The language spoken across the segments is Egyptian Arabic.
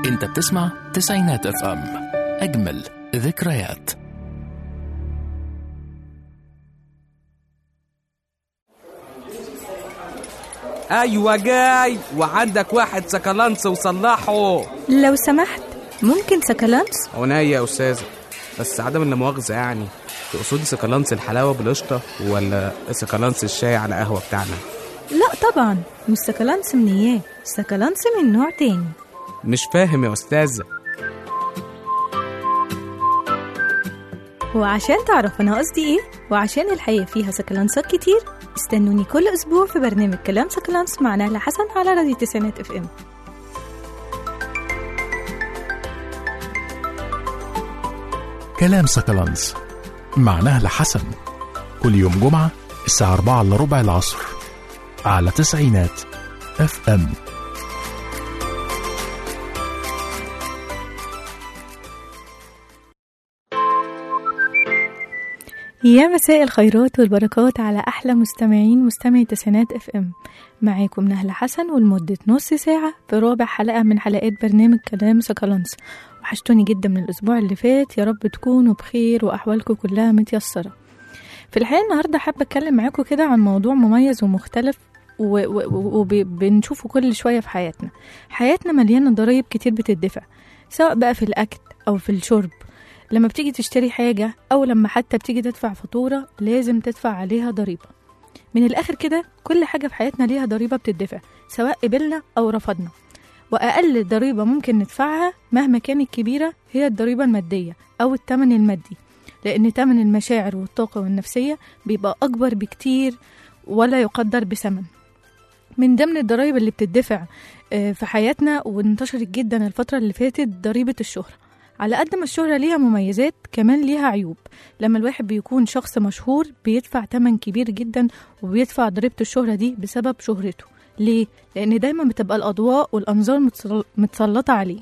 انت بتسمع تسعينات اف ام اجمل ذكريات ايوه جاي وعندك واحد سكالانس وصلحه لو سمحت ممكن سكالانس عناية يا استاذه بس عدم المؤاخذه يعني تقصدي سكالانس الحلاوه بالقشطه ولا سكالانس الشاي على قهوه بتاعنا لا طبعا مش سكالانس من اياه سكالانس من نوع تاني مش فاهم يا استاذه وعشان تعرف انا قصدي ايه وعشان الحياة فيها سكالانسات كتير استنوني كل اسبوع في برنامج كلام سكالانس مع نهلة حسن على راديو تسعينات اف ام كلام سكالانس مع نهلة حسن كل يوم جمعة الساعة 4 إلا ربع العصر على تسعينات اف ام يا مساء الخيرات والبركات على احلى مستمعين مستمعي تسعينات اف ام معاكم نهلة حسن ولمدة نص ساعة في رابع حلقة من حلقات برنامج كلام سكالانس وحشتوني جدا من الاسبوع اللي فات يا رب تكونوا بخير واحوالكم كلها متيسرة في الحقيقة النهاردة حابة اتكلم معاكم كده عن موضوع مميز ومختلف وبنشوفه كل شوية في حياتنا حياتنا مليانة ضرايب كتير بتدفع سواء بقى في الأكل أو في الشرب لما بتيجي تشتري حاجة أو لما حتى بتيجي تدفع فاتورة لازم تدفع عليها ضريبة من الآخر كده كل حاجة في حياتنا ليها ضريبة بتدفع سواء قبلنا أو رفضنا وأقل ضريبة ممكن ندفعها مهما كانت كبيرة هي الضريبة المادية أو التمن المادي لأن تمن المشاعر والطاقة والنفسية بيبقى أكبر بكتير ولا يقدر بثمن من ضمن الضرايب اللي بتدفع آه، في حياتنا وانتشرت جدا الفترة اللي فاتت ضريبة الشهرة على قد ما الشهرة ليها مميزات كمان ليها عيوب لما الواحد بيكون شخص مشهور بيدفع تمن كبير جدا وبيدفع ضريبة الشهرة دي بسبب شهرته ليه؟ لأن دايما بتبقى الأضواء والأنظار متسل- متسلطة عليه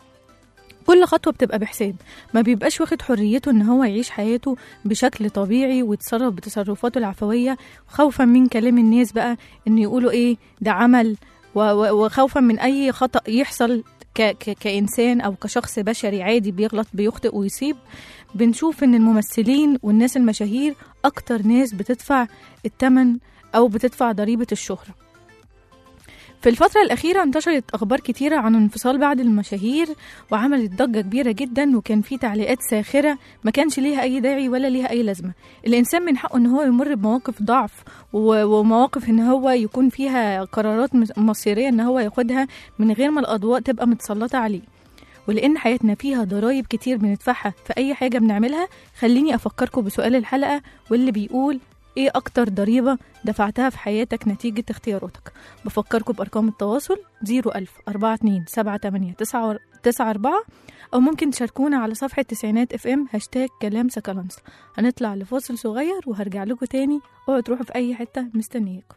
كل خطوة بتبقى بحساب ما بيبقاش واخد حريته ان هو يعيش حياته بشكل طبيعي ويتصرف بتصرفاته العفوية خوفا من كلام الناس بقى ان يقولوا ايه ده عمل و- و- وخوفا من اي خطأ يحصل ك ك كإنسان أو كشخص بشري عادي بيغلط بيخطئ ويصيب بنشوف إن الممثلين والناس المشاهير أكتر ناس بتدفع التمن أو بتدفع ضريبة الشهرة في الفترة الأخيرة انتشرت أخبار كتيرة عن انفصال بعض المشاهير وعملت ضجة كبيرة جدا وكان في تعليقات ساخرة ما كانش ليها أي داعي ولا ليها أي لازمة الإنسان من حقه إن هو يمر بمواقف ضعف و- ومواقف إن هو يكون فيها قرارات مس- مصيرية إن هو ياخدها من غير ما الأضواء تبقى متسلطة عليه ولأن حياتنا فيها ضرايب كتير بندفعها في أي حاجة بنعملها خليني أفكركم بسؤال الحلقة واللي بيقول إيه أكتر ضريبة دفعتها في حياتك نتيجة اختياراتك بفكركم بأرقام التواصل 01000 42 78 94 أو ممكن تشاركونا على صفحة تسعينات اف ام هاشتاج كلام سكالانس هنطلع لفاصل صغير وهرجع لكم تاني اوعوا تروحوا في أي حتة مستنياكم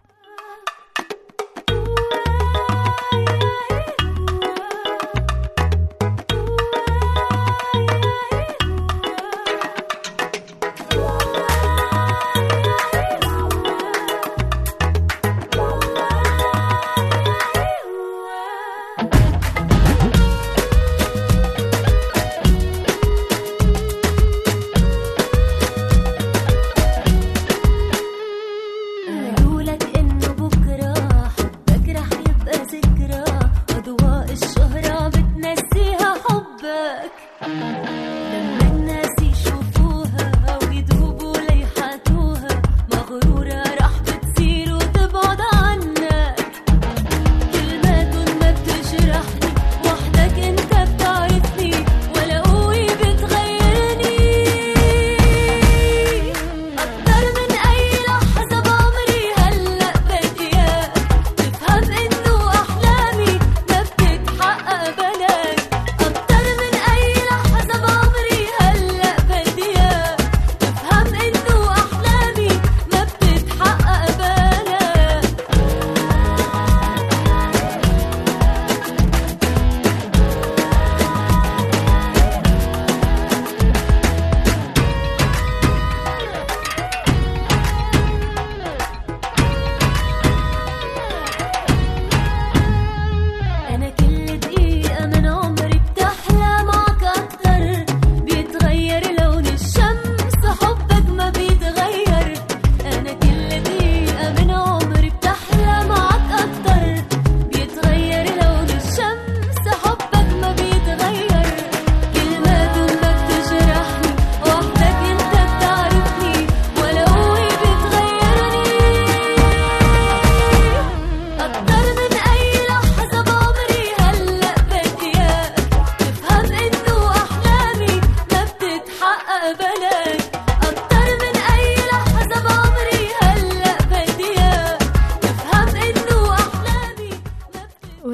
قالولك إن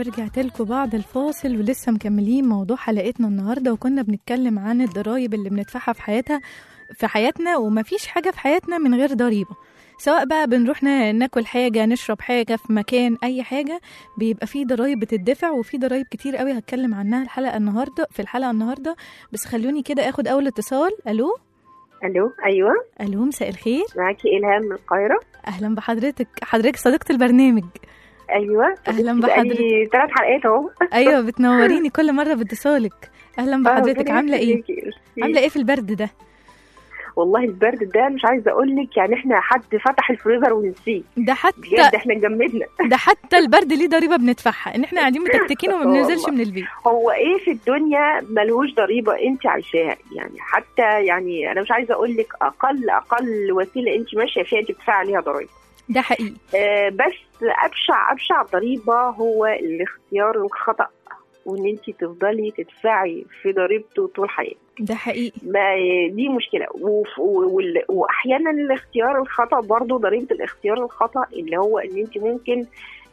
ورجعت لكم بعد الفاصل ولسه مكملين موضوع حلقتنا النهارده وكنا بنتكلم عن الضرايب اللي بندفعها في حياتها في حياتنا ومفيش حاجه في حياتنا من غير ضريبه سواء بقى بنروح نا- ناكل حاجه نشرب حاجه في مكان اي حاجه بيبقى فيه ضرايب بتدفع وفي ضرايب كتير قوي هتكلم عنها الحلقه النهارده في الحلقه النهارده بس خلوني كده اخد اول اتصال الو الو ايوه الو مساء الخير معاكي الهام من القاهره اهلا بحضرتك حضرتك صديقه البرنامج ايوه أهلاً بقالي ثلاث حلقات اهو ايوه بتنوريني كل مره باتصالك اهلا بحضرتك ربنا عامله ايه يخليكي. عامله ايه في البرد ده والله البرد ده مش عايزه اقول لك يعني احنا حد فتح الفريزر ونسيه ده حتى بجد احنا جمدنا ده حتى البرد ليه ضريبه بندفعها ان احنا قاعدين متكتكين وما بننزلش من البيت هو ايه في الدنيا ملهوش ضريبه انت عايشاها يعني حتى يعني انا مش عايزه اقول لك اقل اقل وسيله انت ماشيه فيها انت بتدفعي عليها ضرايب ده حقيقي آه بس ابشع ابشع ضريبه هو الاختيار الخطا وان انت تفضلي تدفعي في ضريبته طول حياتك ده حقيقي ما دي مشكله وف- وال- واحيانا الاختيار الخطا برضو ضريبه الاختيار الخطا اللي هو ان انت ممكن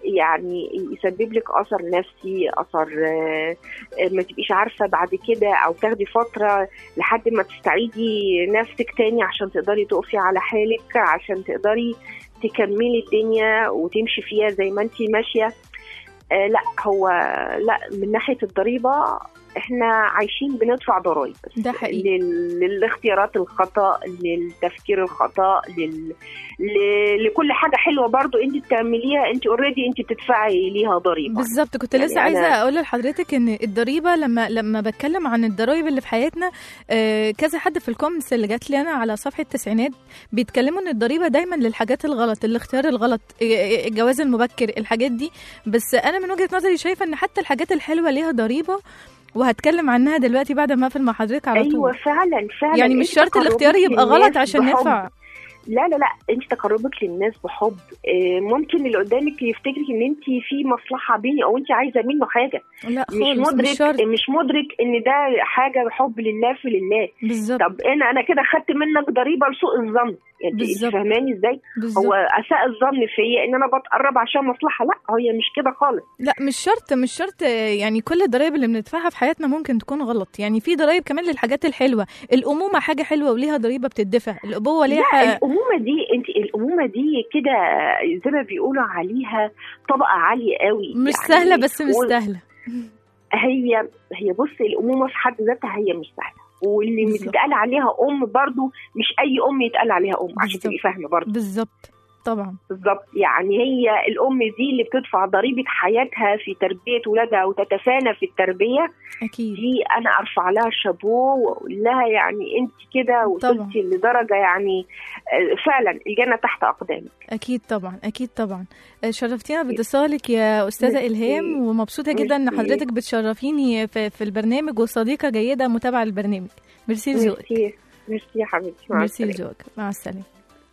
يعني يسبب لك اثر نفسي اثر آه، آه، ما تبقيش عارفه بعد كده او تاخدي فتره لحد ما تستعيدي نفسك تاني عشان تقدري تقفي على حالك عشان تقدري تكملي الدنيا وتمشي فيها زي ما انت ماشيه آه لا هو لا من ناحيه الضريبه احنا عايشين بندفع ضرائب ده حقيقي لل... للاختيارات الخطا للتفكير الخطا لل... ل... لكل حاجه حلوه برضو انت بتعمليها انت اوريدي انت بتدفعي ليها ضريبه بالظبط كنت يعني لسه عايزه أنا- اقول لحضرتك ان الضريبه لما لما بتكلم عن الضرايب اللي في حياتنا آه، كذا حد في الكومنتس اللي جات لي انا على صفحه التسعينات بيتكلموا ان الضريبه دايما للحاجات الغلط الاختيار الغلط آه، آه، الجواز المبكر الحاجات دي بس انا من وجهه نظري شايفه ان حتى الحاجات الحلوه ليها ضريبه وهتكلم عنها دلوقتي بعد ما اقفل مع حضرتك على طول ايوه فعلا فعلا يعني مش أنت شرط الاختيار تقربك يبقى غلط للناس عشان بحب. ندفع لا لا لا انت تقربك للناس بحب آه، ممكن اللي قدامك يفتكرك ان انت في مصلحه بيني او انت عايزه منه حاجه لا مش خالص مش مدرك شرط مش مدرك ان ده حاجه حب لله في لله بالظبط طب انا انا كده خدت منك ضريبه لسوء الظن يعني انت بالظبط. فاهماني ازاي بالظبط هو اساء الظن فيا ان انا بتقرب عشان مصلحه لا هي مش كده خالص لا مش شرط مش شرط آه، يعني كل الضرايب اللي بندفعها في حياتنا ممكن تكون غلط يعني في ضرايب كمان للحاجات الحلوه الامومه حاجه حلوه وليها ضريبه بتدفع الابوه ليها لا ح- الامومه دي انت الامومه دي كده زي ما بيقولوا عليها طبقه عاليه قوي مش يعني سهله بس و- مستاهله هي هي بصي الامومه في حد ذاتها هي مش سهله واللي بالظبط. بتتقال عليها ام برضو مش اي ام يتقال عليها ام عشان بالظبط. تبقي فاهمه برضو بالظبط طبعا بالظبط يعني هي الام دي اللي بتدفع ضريبه حياتها في تربيه ولادها وتتفانى في التربيه اكيد دي انا ارفع لها شابوه واقول لها يعني انت كده وصلتي لدرجه يعني آه، فعلا الجنه تحت اقدامك اكيد طبعا اكيد طبعا آه، شرفتينا باتصالك يا استاذه ميرسي. الهام ومبسوطه جدا ان ميرسي. حضرتك بتشرفيني في, في البرنامج وصديقه جيده متابعه للبرنامج ميرسي لذوقك ميرسي ميرسي يا حبيبتي مع ميرسي السلامه لذوقك مع السلامه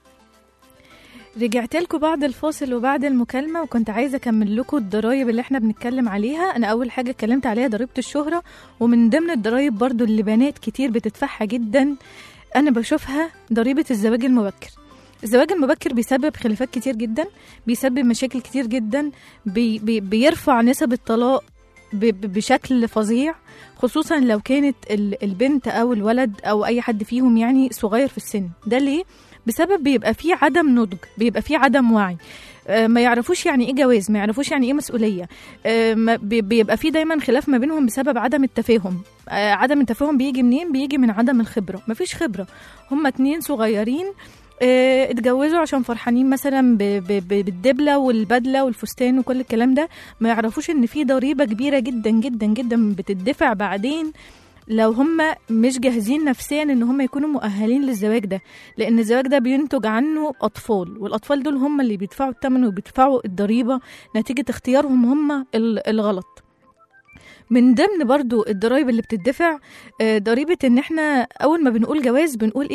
رجعت لكم بعد الفاصل وبعد المكالمة وكنت عايزة أكمل لكم الضرايب اللي احنا بنتكلم عليها أنا أول حاجة اتكلمت عليها ضريبة الشهرة ومن ضمن الضرايب برضو اللي بنات كتير بتدفعها جدا أنا بشوفها ضريبة الزواج المبكر الزواج المبكر بيسبب خلافات كتير جدا بيسبب مشاكل كتير جدا بي بي بيرفع نسب الطلاق ب- ب- بشكل فظيع خصوصا لو كانت ال- البنت او الولد او اي حد فيهم يعني صغير في السن ده ليه بسبب بيبقى فيه عدم نضج بيبقى فيه عدم وعي آه، ما يعرفوش يعني ايه جواز ما يعرفوش يعني ايه مسؤوليه آه، ما- بي- بيبقى فيه دايما خلاف ما بينهم بسبب عدم التفاهم آه، عدم التفاهم بيجي منين بيجي من عدم الخبره مفيش خبره هما اتنين صغيرين آه، اتجوزوا عشان فرحانين مثلا ب- ب- ب- بالدبله والبدله والفستان وكل الكلام ده ما يعرفوش ان في ضريبه كبيره جدا جدا جدا بتدفع بعدين لو هم مش جاهزين نفسيا ان هم يكونوا مؤهلين للزواج ده لان الزواج ده بينتج عنه اطفال والاطفال دول هم اللي بيدفعوا الثمن وبيدفعوا الضريبه نتيجه اختيارهم هم ال- الغلط من ضمن برضو الضرايب اللي بتدفع آه، ضريبه ان احنا اول ما بنقول جواز بنقول ايه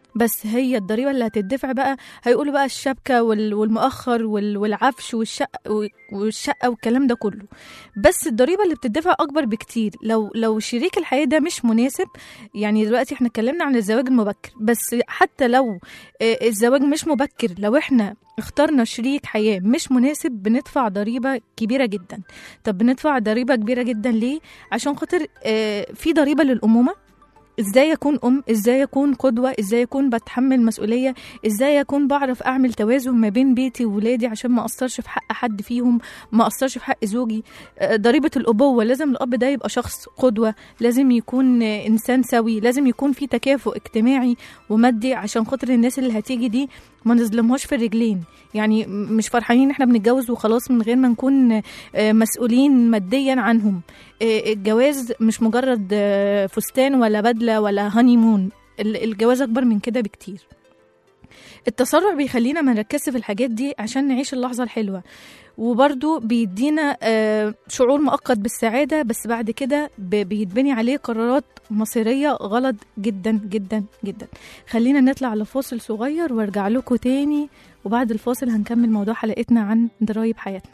بس هي الضريبه اللي هتدفع بقى هيقولوا بقى الشبكه وال- والمؤخر وال- والعفش والشقه والشقه والكلام ده كله بس الضريبه اللي بتدفع اكبر بكتير لو لو شريك الحياه ده مش مناسب يعني دلوقتي احنا اتكلمنا عن الزواج المبكر بس حتى لو آه، الزواج مش مبكر لو احنا اخترنا شريك حياة مش مناسب بندفع ضريبة كبيرة جدا طب بندفع ضريبة كبيرة جدا ليه؟ عشان خاطر آه، في ضريبة للأمومة ازاي اكون ام ازاي اكون قدوه ازاي اكون بتحمل مسؤوليه ازاي اكون بعرف اعمل توازن ما بين بيتي وولادي عشان ما اقصرش في حق حد فيهم ما اقصرش في حق زوجي آه، ضريبه الابوه لازم الاب ده يبقى شخص قدوه لازم يكون آه، انسان سوي لازم يكون في تكافؤ اجتماعي ومادي عشان خاطر الناس اللي هتيجي دي ما نظلمهاش في الرجلين يعني م- مش فرحانين ان احنا بنتجوز وخلاص من غير ما نكون آه، مسؤولين ماديا عنهم آه، الجواز مش مجرد آه، فستان ولا بدله ولا هاني مون ال- الجواز اكبر من كده بكتير التسرع بيخلينا ما نركزش في الحاجات دي عشان نعيش اللحظه الحلوه وبرضو بيدينا آه، شعور مؤقت بالسعادة بس بعد كده ب- بيتبني عليه قرارات مصيرية غلط جدا جدا جدا خلينا نطلع لفاصل صغير وارجع لكم تاني وبعد الفاصل هنكمل موضوع حلقتنا عن ضرايب حياتنا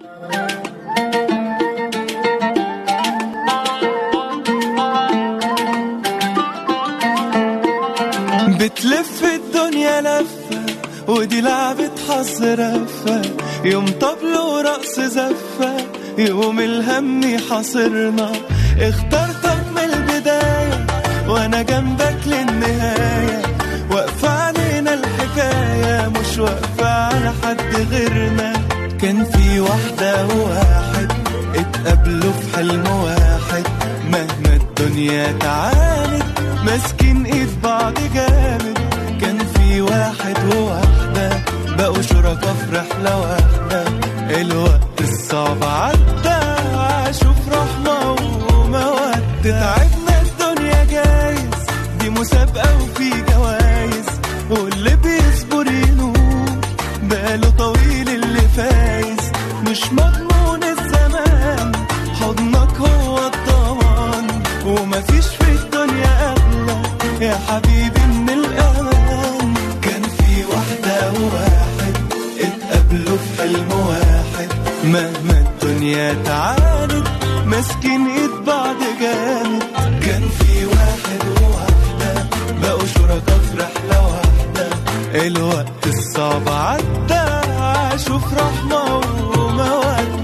بتلف الدنيا لفة ودي لعبة حظ رفة يوم طبل ورقص زفة يوم الهم حاصرنا اخترتك من البداية وانا جنبك للنهاية واقفة علينا الحكاية مش واقفة على حد غيرنا كان في واحدة وواحد اتقابلوا في حلم واحد مهما الدنيا تعاند ماسكين ايد بعض جامد كان في واحد وواحدة بقوا شركا في رحلة واحدة الوقت الصعب عدى عاشوا في رحمة ومودة تعبنا الدنيا جايز دي مسابقة وفي جوايز واللي بيصبر ينوم باله طويل اللي فايز مش مضمون الزمان حضنك هو الضمان ومفيش في الدنيا أغلى يا حبيبي من الأمان كان في واحدة وواحد اتقابلوا في حلم واحد مهما الدنيا تعاند ماسكين ايد بعض جامد كان في واحد وواحدة بقوا شركا في رحلة واحدة الوقت الصعب عدى عاشوا في رحمة ومودة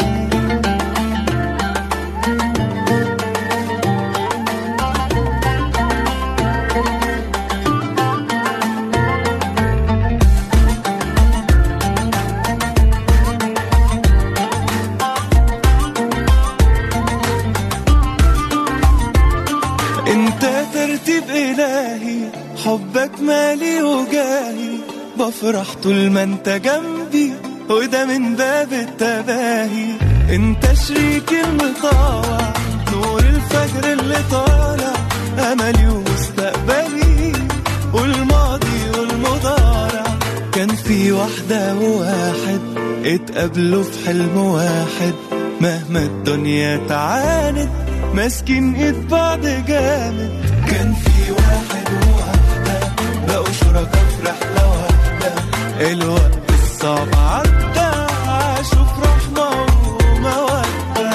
انت ترتيب الهي حبك مالي وجاهي بفرح طول ما انت جنبي وده من باب التباهي انت شريكي المطاوع نور الفجر اللي طالع املي ومستقبلي والماضي والمضارع كان في واحدة وواحد اتقابلوا في حلم واحد مهما الدنيا تعاند ماسكين ايد بعض جامد كان في واحد وواحدة بقوا شركا في رحلة واحدة الوقت الصعب عدى عاشوا في رحمة ومودة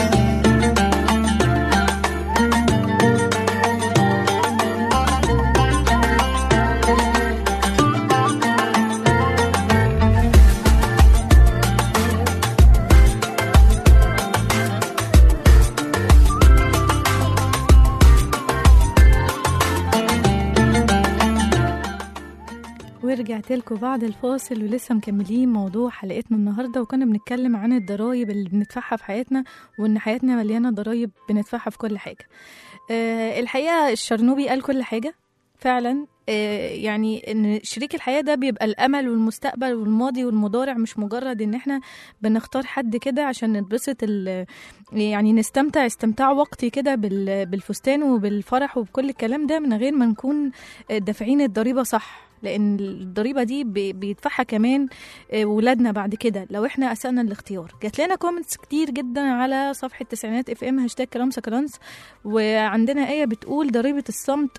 ورجعت لكم بعد الفاصل ولسه مكملين موضوع حلقتنا النهارده وكنا بنتكلم عن الضرايب اللي بندفعها في حياتنا وان حياتنا مليانه ضرايب بندفعها في كل حاجه. أه الحقيقه الشرنوبي قال كل حاجه فعلا أه يعني ان شريك الحياه ده بيبقى الامل والمستقبل والماضي والمضارع مش مجرد ان احنا بنختار حد كده عشان نتبسط ال- يعني نستمتع استمتاع وقتي كده بال- بالفستان وبالفرح وبكل الكلام ده من غير ما نكون دافعين الضريبه صح لان الضريبه دي بي- بيدفعها كمان آه، ولادنا بعد كده لو احنا اسأنا الاختيار جات لنا كومنتس كتير جدا على صفحه تسعينات اف ام هاشتاج كلام سكرانس وعندنا ايه بتقول ضريبه الصمت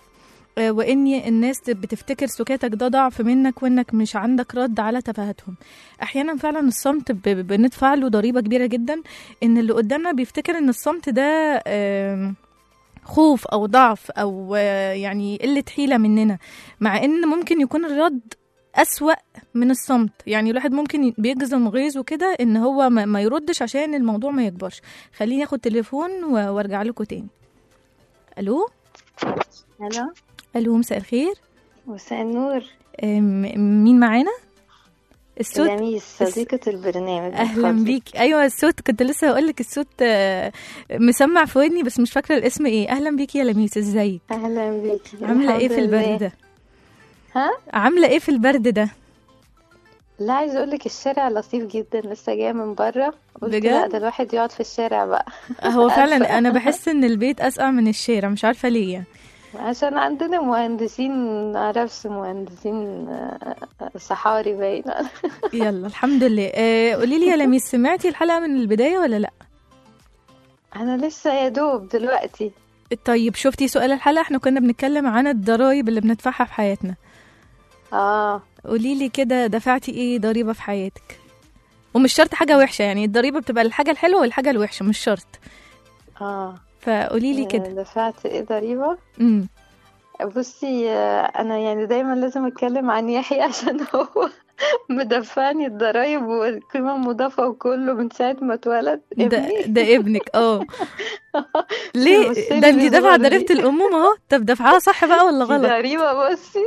آه، وان الناس بتفتكر سكاتك ده ضعف منك وانك مش عندك رد على تفاهتهم احيانا فعلا الصمت ب- بندفع له ضريبه كبيره جدا ان اللي قدامنا بيفتكر ان الصمت ده آم، خوف او ضعف او آه، يعني قله حيله مننا مع ان ممكن يكون الرد أسوأ من الصمت يعني الواحد ممكن ي- بيجزم غيظ وكده ان هو ما, ما يردش عشان الموضوع ما يكبرش خليني اخد تليفون و- وارجع لكم تاني الو الو الو مساء الخير مساء النور أم، مين معانا الصوت لميس صديقة البرنامج اهلا اتفضلي. بيك ايوه الصوت كنت لسه هقول لك الصوت آه، مسمع في ودني بس مش فاكره الاسم ايه اهلا بيكي يا لميس ازيك اهلا بيكي عامله ايه الحمد في لله. البرد ده ها عامله ايه في البرد ده لا عايزه اقول لك الشارع لطيف جدا لسه جايه من بره قلت بجد؟ لا ده الواحد يقعد في الشارع بقى هو فعلا أسوأ. انا بحس ان البيت اسقع من الشارع مش عارفه ليه يعني. عشان عندنا مهندسين معرفش مهندسين آه، آه، صحاري باين يلا الحمد لله آه، قولي لي يا لميس سمعتي الحلقه من البدايه ولا لا انا لسه يا دوب دلوقتي طيب شفتي سؤال الحلقه احنا كنا بنتكلم عن الضرايب اللي بندفعها في حياتنا اه قولي لي كده دفعتي ايه ضريبه في حياتك ومش شرط حاجه وحشه يعني الضريبه بتبقى الحاجه الحلوه والحاجه الوحشه مش شرط اه فقولي لي آه، كده دفعت ايه ضريبة امم بصي آه، انا يعني دايما لازم اتكلم عن يحيى عشان هو مدفعني الضرايب والقيمة المضافة وكله من ساعة ما اتولد ده ابني ده ابنك اه ليه بصي ده لي انت دافعه صغير. ضريبه الامومه اهو طب دافعاها صح بقى ولا دي غلط ضريبة بصي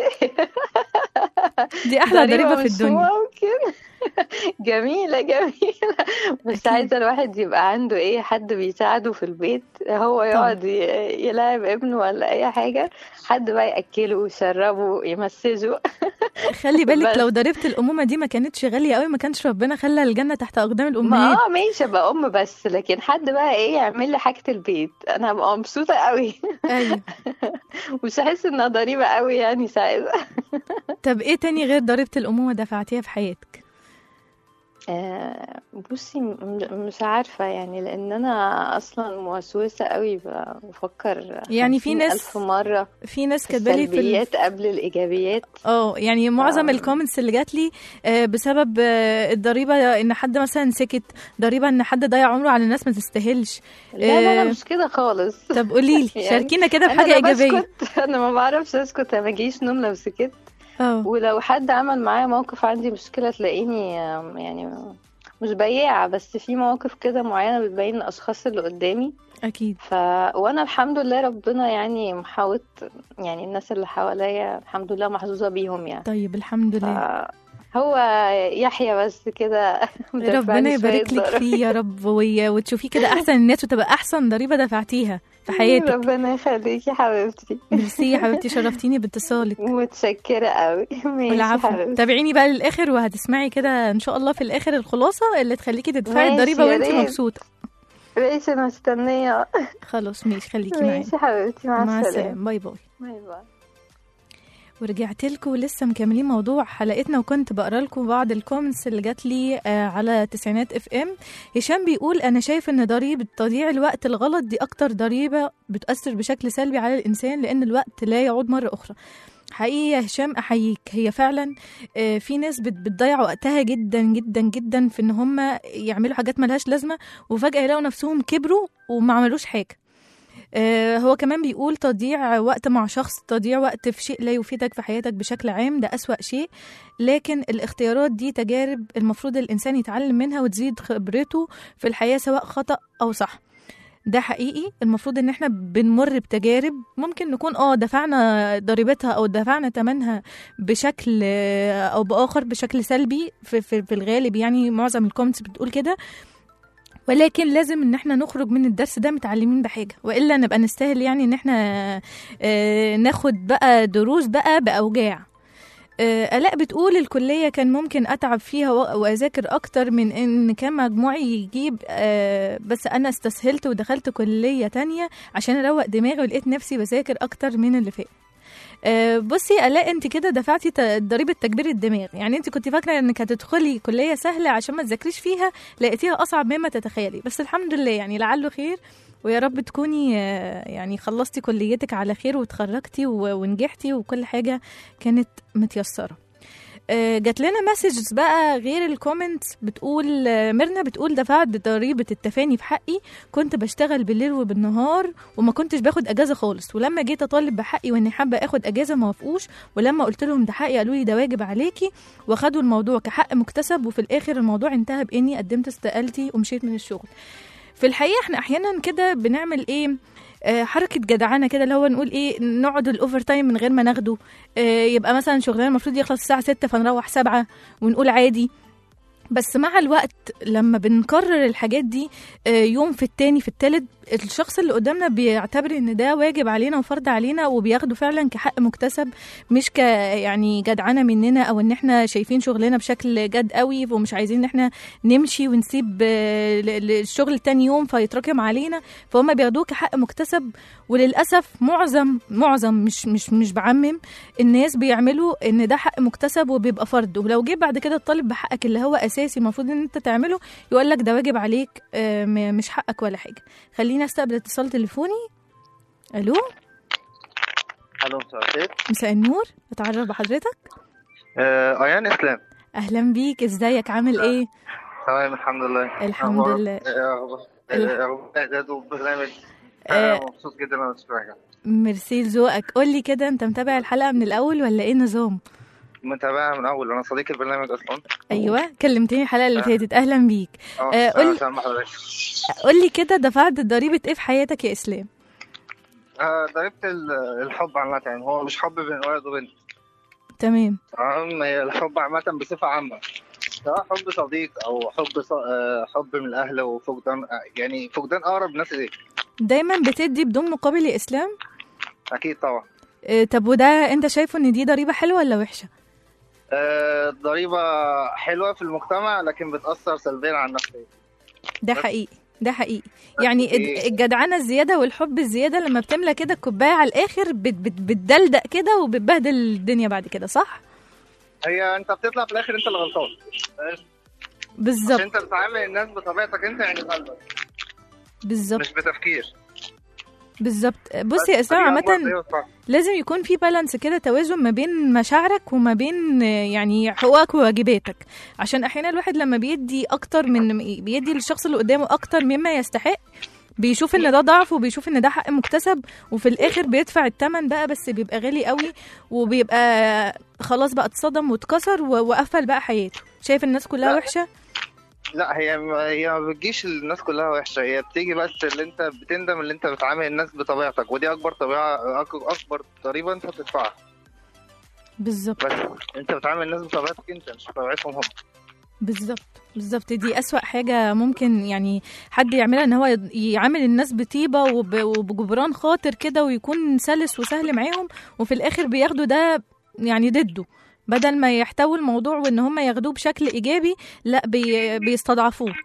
دي احلى ضريبه في مش الدنيا ممكن جميلة جميلة بس أكيد. عايزة الواحد يبقى عنده ايه حد بيساعده في البيت هو يقعد ي- يلاعب ابنه ولا اي حاجة حد بقى يأكله ويشربه يمسجه خلي بالك بس. لو ضريبه الامومه دي ما كانتش غاليه قوي ما كانش ربنا خلى الجنه تحت اقدام ما الامهات اه ماشي ابقى ام بس لكن حد بقى ايه يعمل لي حاجة البيت انا هبقى مبسوطة قوي ايوه مش هحس انها ضريبة قوي يعني ساعتها طب ايه تاني غير ضريبه الامومه دفعتيها في حياتك آه، بصي م- م- مش عارفة يعني لأن أنا أصلا موسوسة قوي ب- بفكر يعني في خمسين ناس- ألف مرة في ناس في كاتبالي في ال- السلبيات قبل الإيجابيات اه يعني معظم آه. الكومنتس اللي جات لي آه، بسبب آه، الضريبه ان حد مثلا سكت ضريبه ان حد ضيع عمره على الناس ما تستاهلش لا لا آه، لا مش كده خالص طب قولي لي يعني شاركينا كده أنا بحاجه لا ايجابيه بسكت أنا ما بعرفش أسكت أنا ما جيش نوم لو سكت اه ولو حد عمل معايا موقف عندي مشكلة تلاقيني آم، يعني مش بياعة بس في مواقف كده معينة بتبين الأشخاص اللي قدامي اكيد ف وانا الحمد لله ربنا يعني محاوط يعني الناس اللي حواليا الحمد لله محظوظه بيهم يعني طيب الحمد ف... لله هو يحيى بس كده مدفعني ربنا شوية يبارك لك ضرر. فيه يا رب وي- وتشوفيه كده احسن الناس وتبقى احسن ضريبه دفعتيها في حياتك ربنا يخليكي حبيبتي ميرسي يا حبيبتي شرفتيني باتصالك متشكرة قوي ماشي العفو حبيبتي تابعيني بقى للاخر وهتسمعي كده ان شاء الله في الاخر الخلاصه اللي تخليكي تدفعي ماشي، الضريبه يا وانت ريت. مبسوطه ماشي انا مستنية خلاص ماشي خليكي معايا ماشي حبيبتي مع, مع السلامة السلامه باي باي باي باي ورجعت لكم لسه مكملين موضوع حلقتنا وكنت بقرا لكم بعض الكومنتس اللي جات لي آه، على تسعينات اف ام هشام بيقول انا شايف ان ضريبه تضييع الوقت الغلط دي اكتر ضريبه بتاثر بشكل سلبي على الانسان لان الوقت لا يعود مره اخرى حقيقي يا هشام احييك هي فعلا آه، في ناس بت- بتضيع وقتها جدا جدا جدا في ان هم يعملوا حاجات ملهاش لازمه وفجاه يلاقوا نفسهم كبروا وما عملوش حاجه آه، هو كمان بيقول تضييع وقت مع شخص تضييع وقت في شيء لا يفيدك في حياتك بشكل عام ده أسوأ شيء لكن الاختيارات دي تجارب المفروض الإنسان يتعلم منها وتزيد خبرته في الحياة سواء خطأ أو صح ده حقيقي المفروض ان احنا بنمر بتجارب ممكن نكون اه دفعنا ضريبتها او دفعنا ثمنها بشكل آه، او باخر بشكل سلبي في, في, في الغالب يعني معظم الكومنتس بتقول كده ولكن لازم ان احنا نخرج من الدرس ده متعلمين بحاجه والا نبقى نستاهل يعني ان احنا آه، ناخد بقى دروس بقى باوجاع آه، آلاء بتقول الكلية كان ممكن أتعب فيها و- وأذاكر أكتر من إن كان مجموعي يجيب آه، بس أنا استسهلت ودخلت كلية تانية عشان أروق دماغي ولقيت نفسي بذاكر أكتر من اللي فات آه، بصي الاء انت كده دفعتي ت- ضريبه تكبير الدماغ يعني انت كنت فاكره انك هتدخلي كليه سهله عشان ما تذاكريش فيها لقيتيها اصعب مما تتخيلي بس الحمد لله يعني لعله خير ويا رب تكوني آه، يعني خلصتي كليتك على خير وتخرجتي و- ونجحتي وكل حاجه كانت متيسره آه، جات لنا مسجز بقى غير الكومنتس بتقول آه، ميرنا بتقول دفعت ضريبه التفاني في حقي كنت بشتغل بالليل وبالنهار وما كنتش باخد اجازه خالص ولما جيت اطالب بحقي واني حابه اخد اجازه ما وافقوش ولما قلت لهم ده حقي قالوا لي ده واجب عليكي واخدوا الموضوع كحق مكتسب وفي الاخر الموضوع انتهى باني قدمت استقالتي ومشيت من الشغل في الحقيقه احنا احيانا كده بنعمل ايه آه، حركه جدعانه كده اللي هو نقول ايه نقعد الاوفر تايم من غير ما ناخده آه، يبقى مثلا شغلنا المفروض يخلص الساعه 6 فنروح 7 ونقول عادي بس مع الوقت لما بنكرر الحاجات دي آه، يوم في التاني في التالت الشخص اللي قدامنا بيعتبر ان ده واجب علينا وفرض علينا وبياخده فعلا كحق مكتسب مش ك يعني جدعنه مننا او ان احنا شايفين شغلنا بشكل جد قوي ومش عايزين ان احنا نمشي ونسيب آه، ل- ل- الشغل تاني يوم فيتراكم علينا فهم بياخدوه كحق مكتسب وللاسف معظم معظم مش مش مش بعمم الناس بيعملوا ان ده حق مكتسب وبيبقى فرض ولو جه بعد كده الطالب بحقك اللي هو اساسي المفروض ان انت تعمله يقول لك ده واجب عليك آه، م- مش حقك ولا حاجه خلينا استقبل اتصال تليفوني الو الو مساء الخير مساء النور اتعرف بحضرتك آه، ايان اسلام اهلا بيك ازيك عامل ايه تمام الحمد لله الحمد أخبارك؟ لله. آه، أخبار- ال- آه، أخبار اعداد وبرنامج آه. انا مبسوط جدا وانا بسمعك ميرسي لذوقك قول لي كده انت متابع الحلقه من الاول ولا ايه النظام متابعها من اول انا صديق البرنامج اصلا ايوه كلمتني الحلقه اللي فاتت اهلا بيك آه، اه قول- سلام حضرتك قول لي كده دفعت ضريبه ايه في حياتك يا اسلام آه، ضريبة ال- الحب عامة يعني هو مش حب بين ولد وبنت تمام تمام هي الحب عامة بصفة عامة سواء حب صديق أو حب ص... آه، حب من الأهل وفقدان آه، يعني فقدان أقرب ناس إليك دايما بتدي بدون مقابل يا اسلام أكيد طبعا آه، طب وده انت شايفه ان دي ضريبه حلوه ولا وحشه آه، ضريبة حلوة في المجتمع لكن بتأثر سلبيا على النفسية ده بس- حقيقي ده حقيقي يعني الد- إيه؟ الجدعنه الزياده والحب الزياده لما بتملى كده الكوبايه على الاخر بت بت بتدلدق كده وبتبهدل الدنيا بعد كده صح هي انت بتطلع في الاخر انت اللي غلطان عشان بالظبط انت بتعامل الناس بطبيعتك انت يعني قلبك بالظبط مش بتفكير بالظبط بصي يا اسلام دي أكبر عامه ضريبة صح. لازم يكون في بالانس كده توازن ما بين مشاعرك وما بين آه، يعني حقوقك وواجباتك عشان احيانا الواحد لما بيدي اكتر من بيدي للشخص اللي قدامه اكتر مما يستحق بيشوف ان ده ضعف وبيشوف ان ده حق مكتسب وفي الاخر بيدفع الثمن بقى بس بيبقى غالي قوي وبيبقى خلاص بقى اتصدم واتكسر و- وقفل بقى حياته شايف الناس كلها لا. وحشه لا هي هي ما بتجيش الناس كلها وحشه هي بتيجي بس اللي انت بتندم اللي انت بتعامل الناس بطبيعتك ودي اكبر طبيعه أك- اكبر ضريبه انت بتدفعها بالظبط بس انت بتعامل الناس بطبيعتك انت مش بطبيعتهم هم بالظبط بالظبط دي أسوأ حاجة ممكن يعني حد يعملها ان هو يد- يعامل الناس بطيبة وب- وبجبران خاطر كده ويكون سلس وسهل معاهم وفي الآخر بياخدوا ده يعني ضده بدل ما يحتوي الموضوع وان هم ياخدوه بشكل ايجابي لا بي بيستضعفوه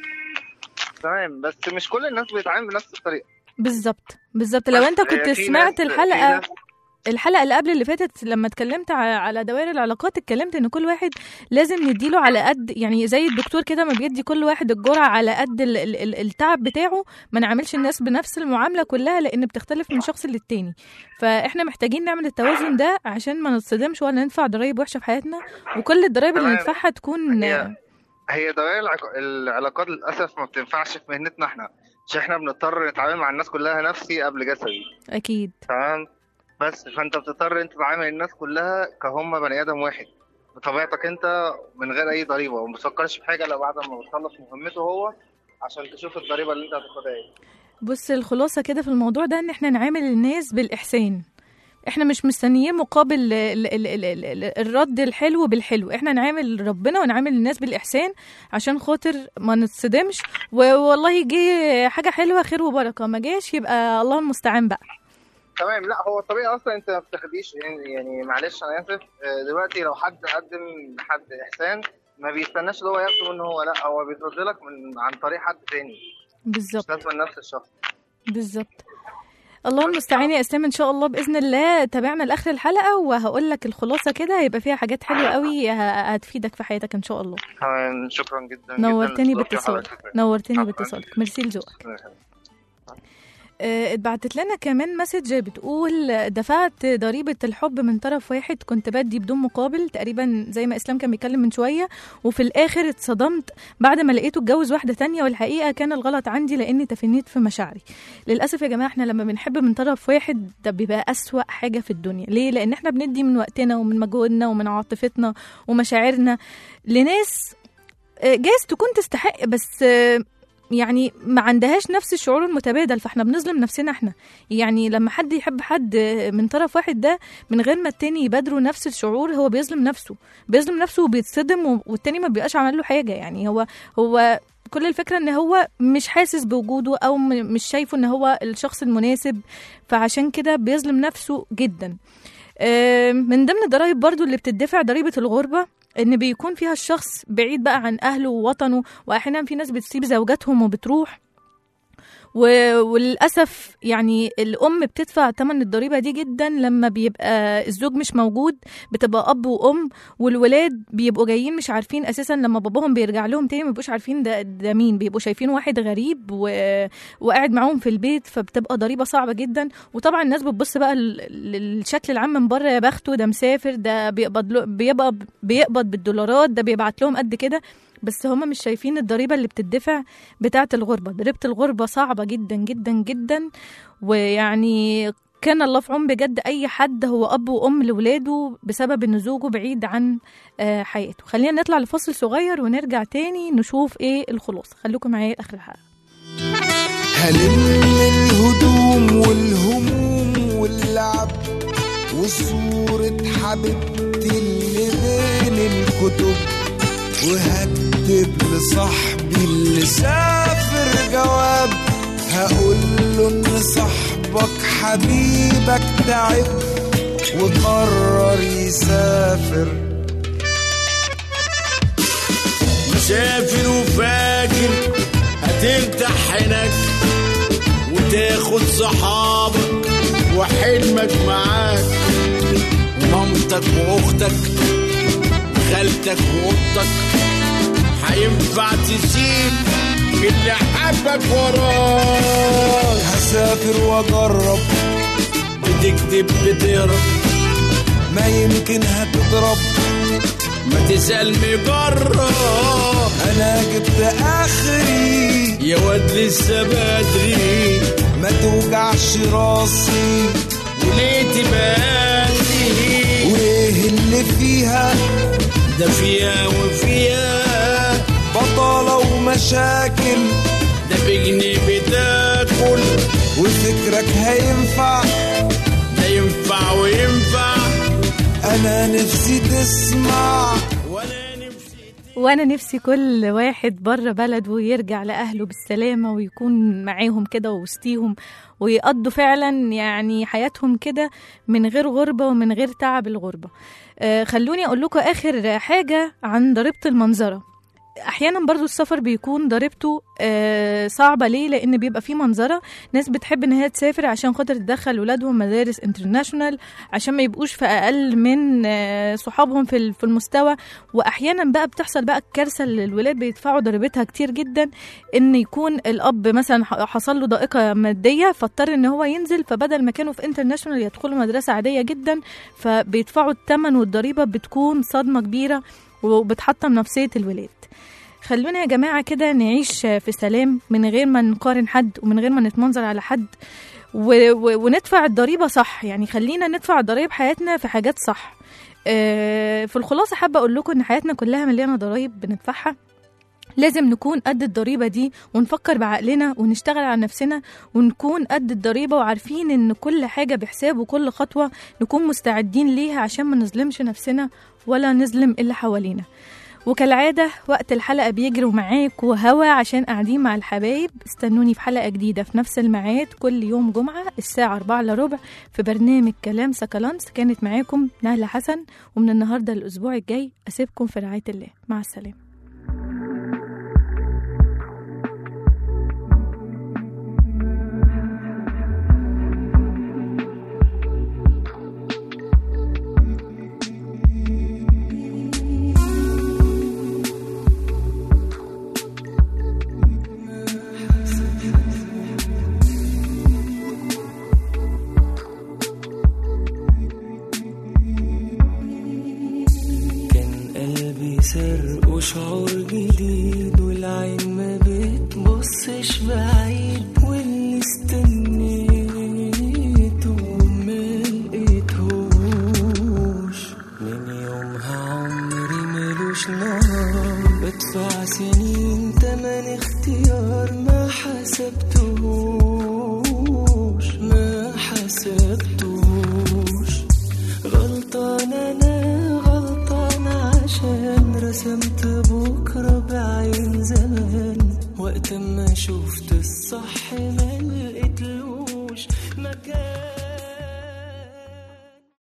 تمام بس مش كل الناس بتتعامل بنفس الطريقه بالظبط بالظبط لو انت بس كنت هي في سمعت ناس- في الحلقة ناس- الحلقه اللي قبل اللي فاتت لما اتكلمت ع- على دوائر العلاقات اتكلمت ان كل واحد لازم نديله على قد يعني زي الدكتور كده ما بيدي كل واحد الجرعه على قد ال- ال- ال- التعب بتاعه ما نعملش الناس بنفس المعامله كلها لان بتختلف من شخص للتاني فاحنا محتاجين نعمل التوازن ده عشان ما نتصدمش ولا ندفع ضرايب وحشه في حياتنا وكل الضرايب اللي تمام. ندفعها تكون هي- هي دوائر العق- العلاقات للاسف ما بتنفعش في مهنتنا احنا عشان احنا بنضطر نتعامل مع الناس كلها نفسي قبل جسدي اكيد تمام بس فانت بتضطر انت تعامل الناس كلها كهم بني ادم واحد بطبيعتك انت من غير اي ضريبه وما بتفكرش في حاجه الا بعد ما بتخلص مهمته هو عشان تشوف الضريبه اللي انت هتاخدها ايه بص الخلاصة كده في الموضوع ده ان احنا نعامل الناس بالإحسان احنا مش مستنيين مقابل ال- ال- ال- ال- ال- الرد الحلو بالحلو احنا نعامل ربنا ونعامل الناس بالإحسان عشان خاطر ما نتصدمش والله يجي حاجة حلوة خير وبركة ما جاش يبقى الله المستعان بقى تمام لا هو الطبيعي اصلا انت ما بتاخديش يعني, يعني معلش انا اسف اه، دلوقتي لو حد قدم لحد احسان ما بيستناش اللي هو ياخده منه هو لا هو بيترد لك من عن طريق حد تاني مش بالظبط لازم نفس الشخص بالظبط الله المستعان يا اسلام ان شاء الله باذن الله تابعنا لاخر الحلقه وهقول لك الخلاصه كده هيبقى فيها حاجات حلوه قوي ه- هتفيدك في حياتك ان شاء الله تمام شكرا جدا جدا نورتني لاستضافتي باتصالك وحضرتك. نورتني عفواً. باتصالك ميرسي لذوقك شكراً. آه، اتبعتت لنا كمان مسج بتقول دفعت ضريبة الحب من طرف واحد كنت بدي بدون مقابل تقريبا زي ما اسلام كان بيتكلم من شوية وفي الاخر اتصدمت بعد ما لقيته اتجوز واحدة تانية والحقيقة كان الغلط عندي لاني تفنيت في مشاعري للاسف يا جماعة احنا لما بنحب من طرف واحد ده بيبقى اسوأ حاجة في الدنيا ليه لان احنا بندي من وقتنا ومن مجهودنا ومن عاطفتنا ومشاعرنا لناس آه، جايز تكون تستحق بس آه، يعني ما عندهاش نفس الشعور المتبادل فاحنا بنظلم نفسنا احنا يعني لما حد يحب حد من طرف واحد ده من غير ما التاني يبادره نفس الشعور هو بيظلم نفسه بيظلم نفسه وبيتصدم و- والتاني ما بيبقاش عمل له حاجه يعني هو هو كل الفكره ان هو مش حاسس بوجوده او م- مش شايفه ان هو الشخص المناسب فعشان كده بيظلم نفسه جدا آم، من ضمن الضرايب برضو اللي بتدفع ضريبه الغربه ان بيكون فيها الشخص بعيد بقى عن اهله ووطنه واحيانا في ناس بتسيب زوجاتهم وبتروح و- وللاسف يعني الام بتدفع ثمن الضريبه دي جدا لما بيبقى الزوج مش موجود بتبقى اب وام والولاد بيبقوا جايين مش عارفين اساسا لما باباهم بيرجع لهم تاني ما بيبقوش عارفين ده ده مين بيبقوا شايفين واحد غريب و... وقاعد معاهم في البيت فبتبقى ضريبه صعبه جدا وطبعا الناس بتبص بقى لل- للشكل العام من بره يا بخته ده مسافر ده بيقبض له بيقبض بيقبض بالدولارات ده بيبعت لهم قد كده بس هما مش شايفين الضريبة اللي بتدفع بتاعة الغربة ضريبة الغربة صعبة جدا جدا جدا ويعني كان الله في عون بجد أي حد هو أب وأم لولاده بسبب إن زوجه بعيد عن آه، حياته خلينا نطلع لفصل صغير ونرجع تاني نشوف إيه الخلاصة خليكم معايا لآخر الحلقة هلم الهدوم والهموم واللعب وصورة حبيبتي اللي بين الكتب وهكتب لصاحبي اللي سافر جواب هقول له ان صاحبك حبيبك تعب وقرر يسافر مسافر وفاكر هترتاح هناك وتاخد صحابك وحلمك معاك ومامتك واختك وخالتك واختك هينفع تسيب اللي حبك وراك هسافر واجرب بتكتب بتهرب ما يمكن هتضرب ما تسأل مجرب انا جبت اخري يا واد لسه بدري ما توجعش راسي وليه تبادي وايه اللي فيها ده فيها وفيها بطالة ومشاكل ده بجنيه بتاكل وفكرك هينفع ده ينفع وينفع انا نفسي تسمع وانا نفسي وانا نفسي كل واحد بره بلده يرجع لاهله بالسلامه ويكون معاهم كده ووسطيهم ويقضوا فعلا يعني حياتهم كده من غير غربه ومن غير تعب الغربه آه خلوني اقول لكم اخر حاجه عن ضريبه المنظره احيانا برضو السفر بيكون ضريبته آه صعبه ليه لان بيبقى فيه منظره ناس بتحب ان هي تسافر عشان خاطر تدخل ولادهم مدارس انترناشونال عشان ما يبقوش في اقل من آه صحابهم في ال- في المستوى واحيانا بقى بتحصل بقى الكارثه اللي الولاد بيدفعوا ضريبتها كتير جدا ان يكون الاب مثلا ح- حصل له ضائقه ماديه فاضطر ان هو ينزل فبدل ما كانوا في انترناشونال يدخلوا مدرسه عاديه جدا فبيدفعوا الثمن والضريبه بتكون صدمه كبيره وبتحطم نفسيه الولاد خلونا يا جماعة كده نعيش في سلام من غير ما نقارن حد ومن غير ما نتمنظر على حد و... و... وندفع الضريبة صح يعني خلينا ندفع ضرائب حياتنا في حاجات صح آه، في الخلاصة حابة أقول لكم إن حياتنا كلها مليانة ضرايب بندفعها لازم نكون قد الضريبة دي ونفكر بعقلنا ونشتغل على نفسنا ونكون قد الضريبة وعارفين إن كل حاجة بحساب وكل خطوة نكون مستعدين ليها عشان ما نظلمش نفسنا ولا نظلم اللي حوالينا وكالعادة وقت الحلقة بيجروا معاك وهوا عشان قاعدين مع الحبايب استنوني في حلقة جديدة في نفس الميعاد كل يوم جمعة الساعة 4 إلا ربع في برنامج كلام سكالانس كانت معاكم نهلة حسن ومن النهاردة الأسبوع الجاي أسيبكم في رعاية الله مع السلامة الصح ما لقيتلوش مكان